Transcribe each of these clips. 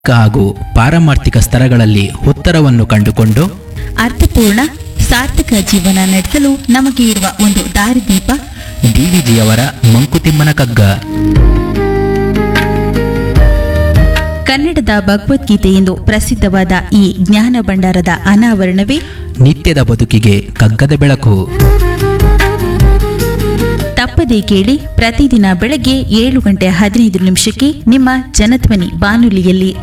ಹಾಗೂ ಪಾರಮಾರ್ಥಿಕ ಸ್ತರಗಳಲ್ಲಿ ಉತ್ತರವನ್ನು ಕಂಡುಕೊಂಡು ಅರ್ಥಪೂರ್ಣ ಸಾರ್ಥಕ ಜೀವನ ನಡೆಸಲು ನಮಗೆ ಇರುವ ಒಂದು ದಾರಿದೀಪ ಡಿವಿಜಿಯವರ ಮಂಕುತಿಮ್ಮನ ಕಗ್ಗ ಕನ್ನಡದ ಭಗವದ್ಗೀತೆ ಎಂದು ಪ್ರಸಿದ್ಧವಾದ ಈ ಜ್ಞಾನ ಭಂಡಾರದ ಅನಾವರಣವೇ ನಿತ್ಯದ ಬದುಕಿಗೆ ಕಗ್ಗದ ಬೆಳಕು ತಪ್ಪದೇ ಕೇಳಿ ಪ್ರತಿದಿನ ಬೆಳಗ್ಗೆ ಏಳು ಗಂಟೆ ಹದಿನೈದು ನಿಮಿಷಕ್ಕೆ ನಿಮ್ಮ ಜನಧ್ವನಿ ಬಾನುಲಿಯಲ್ಲಿ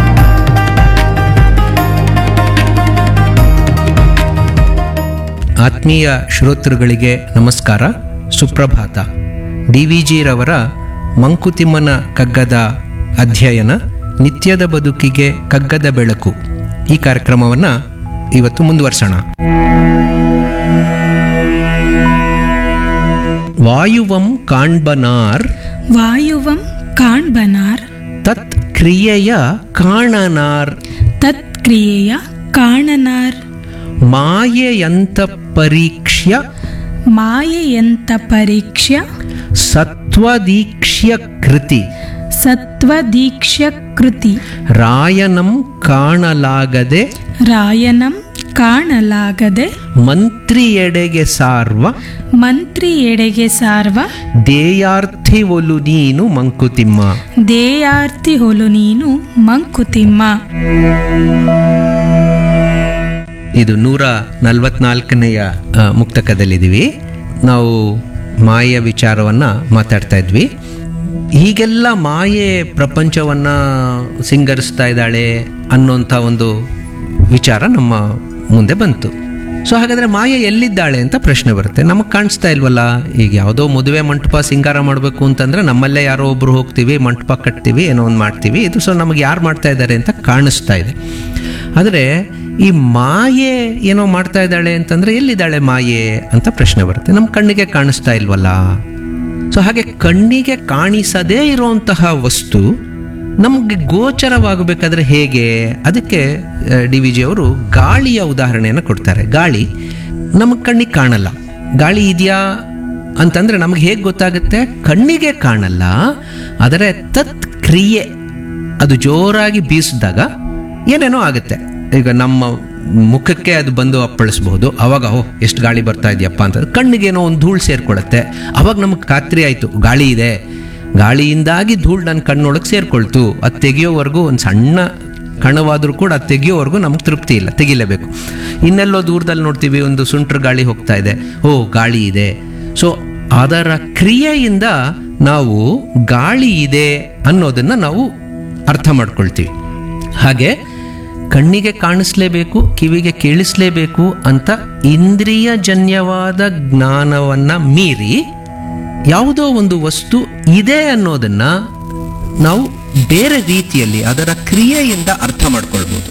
ಆತ್ಮೀಯ ಶ್ರೋತೃಗಳಿಗೆ ನಮಸ್ಕಾರ ಸುಪ್ರಭಾತ ಡಿ ವಿ ಜಿರವರ ಮಂಕುತಿಮ್ಮನ ಕಗ್ಗದ ಅಧ್ಯಯನ ನಿತ್ಯದ ಬದುಕಿಗೆ ಕಗ್ಗದ ಬೆಳಕು ಈ ಕಾರ್ಯಕ್ರಮವನ್ನು ಇವತ್ತು ಮುಂದುವರ್ಸೋಣ ವಾಯುವಂ ಕಾಣ್ಬನಾರ್ ವಾಯುವಂ ಕಾಣ್ಬನಾರ್ ತತ್ ಕ್ರಿಯೆಯ ಕಾಣನಾರ್ ತತ್ಕ್ರಿಯೆಯ ಕಾಣನಾರ್ ಮಾಯೆಯಂತ ಪರೀಕ್ಷ್ಯ ಮಾಯೆಯಂತ ಪರೀಕ್ಷ್ಯ ಸತ್ವದೀಕ್ಷ್ಯ ಕೃತಿ ಸತ್ವದೀಕ್ಷ್ಯ ಕೃತಿ ರಾಯನಂ ಕಾಣಲಾಗದೆ ರಾಯನಂ ಕಾಣಲಾಗದೆ ಮಂತ್ರಿಯೆಡೆಗೆ ಸಾರ್ವ ಮಂತ್ರಿಯೆಡೆಗೆ ಸಾರ್ವ ದೇಯಾರ್ಥಿ ಒಲು ನೀನು ಮಂಕುತಿಮ್ಮ ದೇಯಾರ್ತಿ ಹೊಲು ನೀನು ಮಂಕುತಿಮ್ಮ ಇದು ನೂರ ನಲವತ್ನಾಲ್ಕನೆಯ ಆ, ಮುಕ್ತಕದಲ್ಲಿದ್ದೀವಿ ನಾವು ಮಾಯೆಯ ವಿಚಾರವನ್ನು ಮಾತಾಡ್ತಾ ಇದ್ವಿ ಹೀಗೆಲ್ಲ ಮಾಯೆ ಪ್ರಪಂಚವನ್ನು ಸಿಂಗರಿಸ್ತಾ ಇದ್ದಾಳೆ ಅನ್ನೋಂಥ ಒಂದು ವಿಚಾರ ನಮ್ಮ ಮುಂದೆ ಬಂತು ಸೊ ಹಾಗಾದರೆ ಮಾಯೆ ಎಲ್ಲಿದ್ದಾಳೆ ಅಂತ ಪ್ರಶ್ನೆ ಬರುತ್ತೆ ನಮಗೆ ಕಾಣಿಸ್ತಾ ಇಲ್ವಲ್ಲ ಈಗ ಯಾವುದೋ ಮದುವೆ ಮಂಟಪ ಸಿಂಗಾರ ಮಾಡಬೇಕು ಅಂತಂದರೆ ನಮ್ಮಲ್ಲೇ ಯಾರೋ ಒಬ್ಬರು ಹೋಗ್ತೀವಿ ಮಂಟಪ ಕಟ್ತೀವಿ ಏನೋ ಒಂದು ಮಾಡ್ತೀವಿ ಇದು ಸೊ ನಮಗೆ ಯಾರು ಮಾಡ್ತಾ ಇದ್ದಾರೆ ಅಂತ ಕಾಣಿಸ್ತಾ ಇದೆ ಆದರೆ ಈ ಮಾಯೆ ಏನೋ ಮಾಡ್ತಾ ಇದ್ದಾಳೆ ಅಂತಂದರೆ ಎಲ್ಲಿದ್ದಾಳೆ ಮಾಯೆ ಅಂತ ಪ್ರಶ್ನೆ ಬರುತ್ತೆ ನಮ್ಮ ಕಣ್ಣಿಗೆ ಕಾಣಿಸ್ತಾ ಇಲ್ವಲ್ಲ ಸೊ ಹಾಗೆ ಕಣ್ಣಿಗೆ ಕಾಣಿಸದೇ ಇರುವಂತಹ ವಸ್ತು ನಮಗೆ ಗೋಚರವಾಗಬೇಕಾದ್ರೆ ಹೇಗೆ ಅದಕ್ಕೆ ಡಿ ವಿ ಜಿ ಅವರು ಗಾಳಿಯ ಉದಾಹರಣೆಯನ್ನು ಕೊಡ್ತಾರೆ ಗಾಳಿ ನಮಗೆ ಕಣ್ಣಿಗೆ ಕಾಣಲ್ಲ ಗಾಳಿ ಇದೆಯಾ ಅಂತಂದರೆ ನಮಗೆ ಹೇಗೆ ಗೊತ್ತಾಗುತ್ತೆ ಕಣ್ಣಿಗೆ ಕಾಣಲ್ಲ ಆದರೆ ತತ್ ಕ್ರಿಯೆ ಅದು ಜೋರಾಗಿ ಬೀಸಿದಾಗ ಏನೇನೋ ಆಗುತ್ತೆ ಈಗ ನಮ್ಮ ಮುಖಕ್ಕೆ ಅದು ಬಂದು ಅಪ್ಪಳಿಸ್ಬಹುದು ಅವಾಗ ಓ ಎಷ್ಟು ಗಾಳಿ ಬರ್ತಾ ಇದೆಯಪ್ಪ ಅಂತ ಕಣ್ಣಿಗೇನೋ ಒಂದು ಧೂಳು ಸೇರ್ಕೊಳ್ಳುತ್ತೆ ಅವಾಗ ನಮಗೆ ಖಾತ್ರಿ ಆಯಿತು ಗಾಳಿ ಇದೆ ಗಾಳಿಯಿಂದಾಗಿ ಧೂಳು ನನ್ನ ಕಣ್ಣೊಳಗೆ ಸೇರ್ಕೊಳ್ತು ಅದು ತೆಗಿಯೋವರೆಗೂ ಒಂದು ಸಣ್ಣ ಕಣವಾದರೂ ಕೂಡ ಅದು ತೆಗಿಯೋವರೆಗೂ ನಮಗೆ ತೃಪ್ತಿ ಇಲ್ಲ ತೆಗಿಲೇಬೇಕು ಇನ್ನೆಲ್ಲೋ ದೂರದಲ್ಲಿ ನೋಡ್ತೀವಿ ಒಂದು ಸುಂಟ್ರ ಗಾಳಿ ಹೋಗ್ತಾ ಇದೆ ಓ ಗಾಳಿ ಇದೆ ಸೊ ಅದರ ಕ್ರಿಯೆಯಿಂದ ನಾವು ಗಾಳಿ ಇದೆ ಅನ್ನೋದನ್ನು ನಾವು ಅರ್ಥ ಮಾಡ್ಕೊಳ್ತೀವಿ ಹಾಗೆ ಕಣ್ಣಿಗೆ ಕಾಣಿಸ್ಲೇಬೇಕು ಕಿವಿಗೆ ಕೇಳಿಸ್ಲೇಬೇಕು ಅಂತ ಇಂದ್ರಿಯಜನ್ಯವಾದ ಜ್ಞಾನವನ್ನ ಮೀರಿ ಯಾವುದೋ ಒಂದು ವಸ್ತು ಇದೆ ಅನ್ನೋದನ್ನ ನಾವು ಬೇರೆ ರೀತಿಯಲ್ಲಿ ಅದರ ಕ್ರಿಯೆಯಿಂದ ಅರ್ಥ ಮಾಡ್ಕೊಳ್ಬೋದು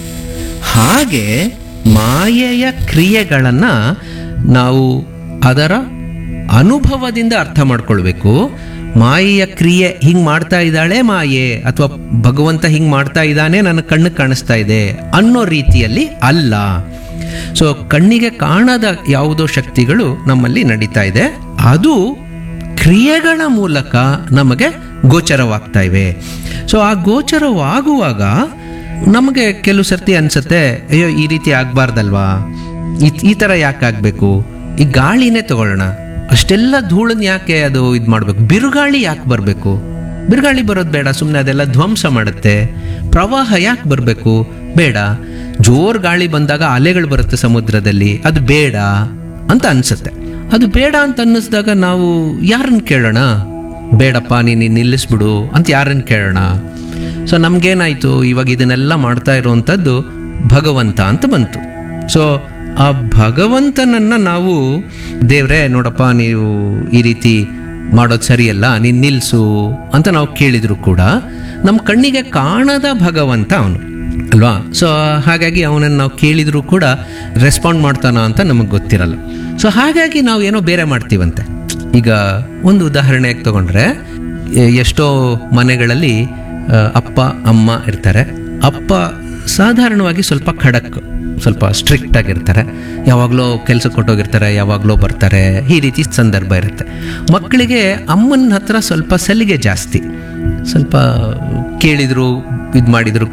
ಹಾಗೆ ಮಾಯೆಯ ಕ್ರಿಯೆಗಳನ್ನು ನಾವು ಅದರ ಅನುಭವದಿಂದ ಅರ್ಥ ಮಾಡ್ಕೊಳ್ಬೇಕು ಮಾಯೆಯ ಕ್ರಿಯೆ ಹಿಂಗೆ ಮಾಡ್ತಾ ಇದ್ದಾಳೆ ಮಾಯೆ ಅಥವಾ ಭಗವಂತ ಹಿಂಗೆ ಮಾಡ್ತಾ ಇದ್ದಾನೆ ನನ್ನ ಕಣ್ಣು ಕಾಣಿಸ್ತಾ ಇದೆ ಅನ್ನೋ ರೀತಿಯಲ್ಲಿ ಅಲ್ಲ ಸೊ ಕಣ್ಣಿಗೆ ಕಾಣದ ಯಾವುದೋ ಶಕ್ತಿಗಳು ನಮ್ಮಲ್ಲಿ ನಡೀತಾ ಇದೆ ಅದು ಕ್ರಿಯೆಗಳ ಮೂಲಕ ನಮಗೆ ಗೋಚರವಾಗ್ತಾ ಇವೆ ಸೊ ಆ ಗೋಚರವಾಗುವಾಗ ನಮಗೆ ಕೆಲವು ಸರ್ತಿ ಅನ್ಸುತ್ತೆ ಅಯ್ಯೋ ಈ ರೀತಿ ಆಗ್ಬಾರ್ದಲ್ವಾ ಈ ಈ ಥರ ಯಾಕೆ ಆಗಬೇಕು ಈ ಗಾಳಿನೇ ತಗೊಳ್ಳೋಣ ಅಷ್ಟೆಲ್ಲ ಧೂಳನ್ನ ಯಾಕೆ ಅದು ಇದು ಮಾಡಬೇಕು ಬಿರುಗಾಳಿ ಯಾಕೆ ಬರಬೇಕು ಬಿರುಗಾಳಿ ಬರೋದು ಬೇಡ ಸುಮ್ಮನೆ ಅದೆಲ್ಲ ಧ್ವಂಸ ಮಾಡುತ್ತೆ ಪ್ರವಾಹ ಯಾಕೆ ಬರಬೇಕು ಬೇಡ ಜೋರ್ ಗಾಳಿ ಬಂದಾಗ ಅಲೆಗಳು ಬರುತ್ತೆ ಸಮುದ್ರದಲ್ಲಿ ಅದು ಬೇಡ ಅಂತ ಅನ್ಸುತ್ತೆ ಅದು ಬೇಡ ಅಂತ ಅನ್ನಿಸ್ದಾಗ ನಾವು ಯಾರನ್ನ ಕೇಳೋಣ ಬೇಡಪ್ಪ ನೀನು ನಿಲ್ಲಿಸ್ಬಿಡು ಅಂತ ಯಾರನ್ನ ಕೇಳೋಣ ಸೊ ನಮಗೇನಾಯಿತು ಇವಾಗ ಇದನ್ನೆಲ್ಲ ಮಾಡ್ತಾ ಇರುವಂಥದ್ದು ಭಗವಂತ ಅಂತ ಬಂತು ಸೊ ಆ ಭಗವಂತನನ್ನ ನಾವು ದೇವ್ರೇ ನೋಡಪ್ಪ ನೀವು ಈ ರೀತಿ ಮಾಡೋದು ಸರಿಯಲ್ಲ ನೀನು ನಿಲ್ಲಿಸು ಅಂತ ನಾವು ಕೇಳಿದ್ರು ಕೂಡ ನಮ್ಮ ಕಣ್ಣಿಗೆ ಕಾಣದ ಭಗವಂತ ಅವನು ಅಲ್ವಾ ಸೊ ಹಾಗಾಗಿ ಅವನನ್ನು ನಾವು ಕೇಳಿದರೂ ಕೂಡ ರೆಸ್ಪಾಂಡ್ ಮಾಡ್ತಾನ ಅಂತ ನಮಗೆ ಗೊತ್ತಿರಲ್ಲ ಸೊ ಹಾಗಾಗಿ ನಾವು ಏನೋ ಬೇರೆ ಮಾಡ್ತೀವಂತೆ ಈಗ ಒಂದು ಉದಾಹರಣೆಗೆ ತಗೊಂಡ್ರೆ ಎ- ಎಷ್ಟೋ ಮನೆಗಳಲ್ಲಿ ಆ, ಅಪ್ಪ ಅಮ್ಮ ಇರ್ತಾರೆ ಅಪ್ಪ ಸಾಧಾರಣವಾಗಿ ಸ್ವಲ್ಪ ಖಡಕ್ ಸ್ವಲ್ಪ ಸ್ಟ್ರಿಕ್ಟ್ ಆಗಿರ್ತಾರೆ ಯಾವಾಗಲೂ ಕೆಲಸಕ್ಕೆ ಕೊಟ್ಟೋಗಿರ್ತಾರೆ ಯಾವಾಗಲೂ ಬರ್ತಾರೆ ಈ ರೀತಿ ಸಂದರ್ಭ ಇರುತ್ತೆ ಮಕ್ಕಳಿಗೆ ಅಮ್ಮನ ಹತ್ರ ಸ್ವಲ್ಪ ಸಲಿಗೆ ಜಾಸ್ತಿ ಸ್ವಲ್ಪ ಕೇಳಿದ್ರು ಇದು ಮಾಡಿದ್ರು